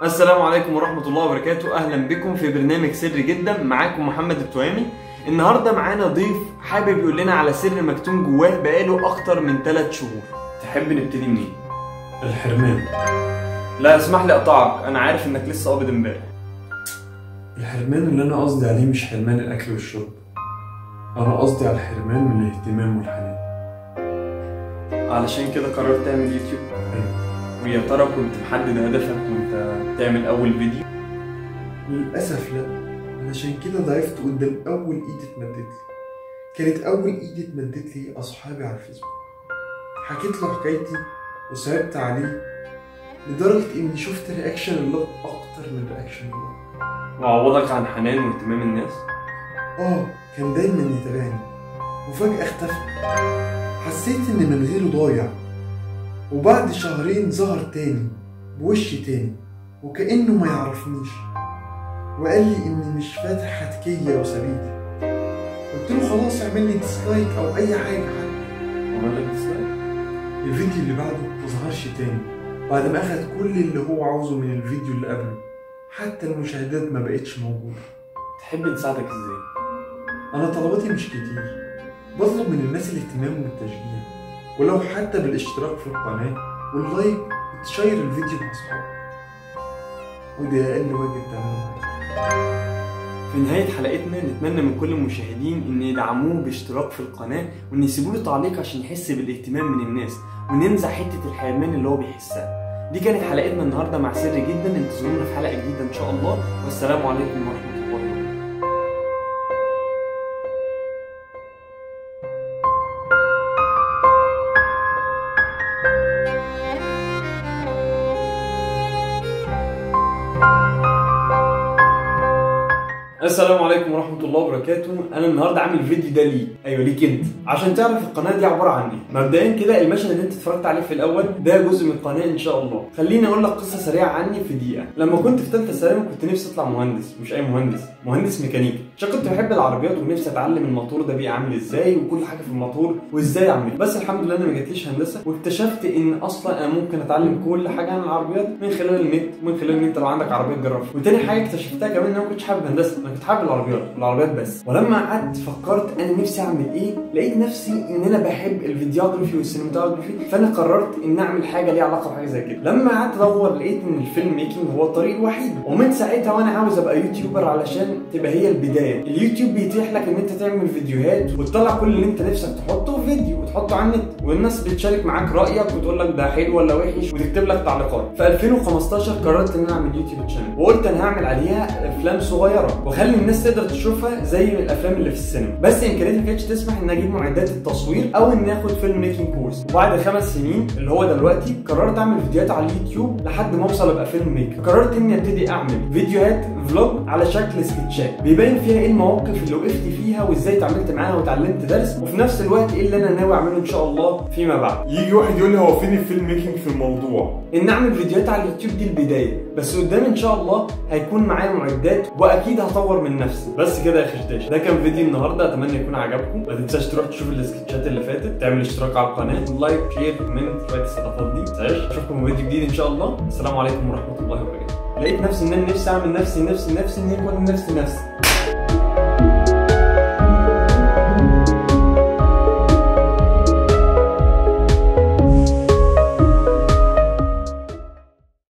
السلام عليكم ورحمة الله وبركاته أهلا بكم في برنامج سري جدا معاكم محمد التوامي النهاردة معانا ضيف حابب يقول لنا على سر مكتوم جواه بقاله أكتر من 3 شهور تحب نبتدي منين؟ الحرمان لا اسمح لي أقطعك أنا عارف إنك لسه قابض امبارح الحرمان اللي انا قصدي عليه مش حرمان الاكل والشرب انا قصدي على الحرمان من الاهتمام والحنان علشان كده قررت تعمل يوتيوب أيوة. ويا ترى كنت محدد هدفك وأنت تعمل أول فيديو؟ للاسف لا علشان كده ضعفت قدام اول ايد اتمدت لي كانت اول ايد اتمدت لي اصحابي على الفيسبوك حكيت له حكايتي وصعبت عليه لدرجة إني شفت رياكشن اللوك أكتر من رياكشن اللوك وعوضك عن حنان واهتمام الناس؟ آه كان دايما يتابعني وفجأة اختفى حسيت إن من غيره ضايع وبعد شهرين ظهر تاني بوش تاني وكأنه ما يعرفنيش وقال لي إني مش فاتح حتكية وسبيتي قلت له خلاص اعمل لي ديسلايك أو أي حاجة حتى عمل لك ديسلايك؟ الفيديو اللي بعده مظهرش تاني بعد ما أخد كل اللي هو عاوزه من الفيديو اللي قبله حتى المشاهدات ما بقتش موجودة تحب نساعدك إزاي؟ أنا طلباتي مش كتير بطلب من الناس الاهتمام والتشجيع ولو حتى بالاشتراك في القناة واللايك وتشير الفيديو مع أصحابك ودي أقل واجب تعمله معايا في نهاية حلقتنا نتمنى من كل المشاهدين ان يدعموه باشتراك في القناة وان يسيبوا له تعليق عشان يحس بالاهتمام من الناس وننزع حتة الحرمان اللي هو بيحسها دي كانت حلقتنا النهاردة مع سر جدا انتظرونا في حلقة جديدة ان شاء الله والسلام عليكم ورحمة الله وبركاته السلام عليكم ورحمة الله وبركاته، أنا النهاردة عامل فيديو ده ليك، أيوه ليك أنت، عشان تعرف القناة دي عبارة عن إيه. مبدئيا كده المشهد اللي أنت اتفرجت عليه في الأول ده جزء من القناة إن شاء الله. خليني أقول لك قصة سريعة عني في دقيقة. لما كنت في ثالثة ثانوي كنت نفسي أطلع مهندس، مش أي مهندس، مهندس ميكانيكي. عشان كنت بحب العربيات ونفسي أتعلم الموتور ده بيبقى عامل إزاي وكل حاجة في الموتور وإزاي أعمله. بس الحمد لله أنا ما جاتليش هندسة واكتشفت إن أصلا أنا ممكن أتعلم كل حاجة عن العربيات من خلال النت ومن خلال إن أنت لو عندك عربية تجربها. وتاني حاجة اكتشفتها كمان إن أنا ما كنتش حابب هندسة، أنا كنت حابب العربيات، العربيات بس. ولما قعدت فكرت انا نفسي اعمل ايه لقيت نفسي ان انا بحب الفيديوجرافي والسينماتوجرافي فانا قررت ان اعمل حاجه ليها علاقه بحاجه زي كده لما قعدت ادور لقيت ان الفيلم ميكنج هو الطريق الوحيد ومن ساعتها وانا عاوز ابقى يوتيوبر علشان تبقى هي البدايه اليوتيوب بيتيح لك ان انت تعمل فيديوهات وتطلع كل اللي انت نفسك تحطه في فيديو وتحطه على النت والناس بتشارك معاك رايك وتقول لك ده حلو ولا وحش وتكتب لك تعليقات في 2015 قررت ان انا اعمل يوتيوب شانل وقلت انا هعمل عليها افلام صغيره واخلي الناس تقدر تشوفها زي الافلام اللي في السينما بس امكانياتي ما كانتش تسمح ان اجيب معدات التصوير او ان اخد فيلم ميكنج كورس وبعد خمس سنين اللي هو دلوقتي قررت اعمل فيديوهات على اليوتيوب لحد ما اوصل ابقى فيلم ميكر قررت اني ابتدي اعمل فيديوهات فلوج على شكل سكتشات بيبين فيها ايه المواقف اللي وقفت فيها وازاي اتعاملت معاها واتعلمت درس وفي نفس الوقت ايه اللي انا ناوي اعمله ان شاء الله فيما بعد يجي واحد يقول لي هو فين الفيلم ميكنج في الموضوع ان اعمل فيديوهات على اليوتيوب دي البدايه بس قدام ان شاء الله هيكون معايا معدات واكيد هطور من نفسي بس كده يا خشداش ده كان فيديو النهارده اتمنى يكون عجبكم ما تنساش تروح تشوف السكتشات اللي فاتت تعمل اشتراك على القناه لايك شير كومنت شويه الصدفات دي ما تنساش اشوفكم في فيديو جديد ان شاء الله السلام عليكم ورحمه الله وبركاته لقيت نفسي ان انا نفسي اعمل نفسي نفسي نفسي ان يكون نفسي نفسي